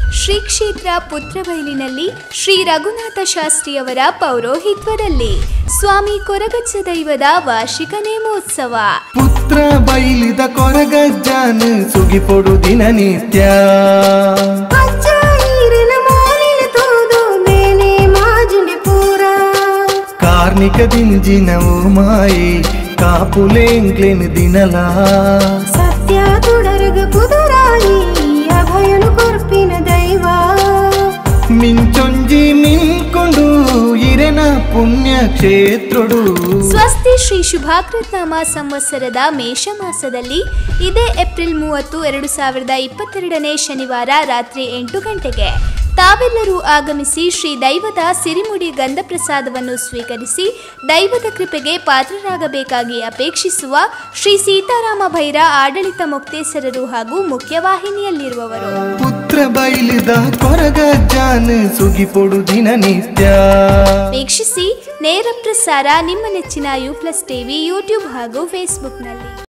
ಶ್ರೀ ಕ್ಷೇತ್ರ ಪುತ್ರಬೈಲಿನಲ್ಲಿ ಶ್ರೀ ರಘುನಾಥ ಶಾಸ್ತ್ರಿಯವರ ಪೌರೋಹಿತ್ವದಲ್ಲಿ ಸ್ವಾಮಿ ಕೊರಗಜ್ಜ ದೈವದ ವಾರ್ಷಿಕ ನೇಮೋತ್ಸವ ಪುತ್ರ ಬೈಲಿದ ಕೊರಗಜ್ಜಾನ ಸುಗಿಪೊಡು ದಿನನಿತ್ಯ ಅಜ್ಜ ಈರಿನ ಮಾಲಿನ ತೂದು ಬೇನೆ ಮಾಜುನೆ ಪೂರ ಕಾರ್ಣಿಕ ದಿಂಜಿನವು ಮಾಯಿ ಕಾಪುಲೆಂಗ್ಲೆನ್ ದಿನಲಾ ಸತ್ಯ ತುಡರಗ ಕುದುರಾಯಿ ಅಭಯನು ಕೊರ್ಪಿನ ದೈವ ಮಿಂಚೊಂಜಿ ಮಿಂಕೊಂಡು ಇರೆನ ಪುಣ್ಯ ಕ್ಷೇತ್ರಡು ಸ್ವಸ್ತಿ ಶ್ರೀ ಶುಭಾಕೃತ್ ನಾಮ ಸಂವತ್ಸರದ ಮೇಷ ಮಾಸದಲ್ಲಿ ಇದೇ ಏಪ್ರಿಲ್ ಮೂವತ್ತು ಎರಡು ಸಾವಿರದ ಇಪ್ಪತ್ತೆರಡನೇ ಶನಿವಾರ ರಾತ್ರಿ ಎಂಟು ಗಂಟೆಗೆ ತಾವೆಲ್ಲರೂ ಆಗಮಿಸಿ ಶ್ರೀ ದೈವದ ಸಿರಿಮುಡಿ ಗಂಧಪ್ರಸಾದವನ್ನು ಸ್ವೀಕರಿಸಿ ದೈವದ ಕೃಪೆಗೆ ಪಾತ್ರರಾಗಬೇಕಾಗಿ ಅಪೇಕ್ಷಿಸುವ ಶ್ರೀ ಸೀತಾರಾಮ ಭೈರ ಆಡಳಿತ ಮುಕ್ತೇಸರರು ಹಾಗೂ ಮುಖ್ಯವಾಹಿನಿಯಲ್ಲಿರುವವರು ಪುತ್ರ ಬೈಲಿದ ಕೊರಗಜ್ಜಾನ ಸುಗಿಪೊಡು ದಿನನಿತ್ಯ ವೀಕ್ಷಿಸಿ ನೇರ ಪ್ರಸಾರ ನಿಮ್ಮ ನೆಚ್ಚಿನ ಯು ಪ್ಲಸ್ ಟಿವಿ ಯೂಟ್ಯೂಬ್ ಹಾಗೂ ಫೇಸ್ಬುಕ್ನಲ್ಲಿ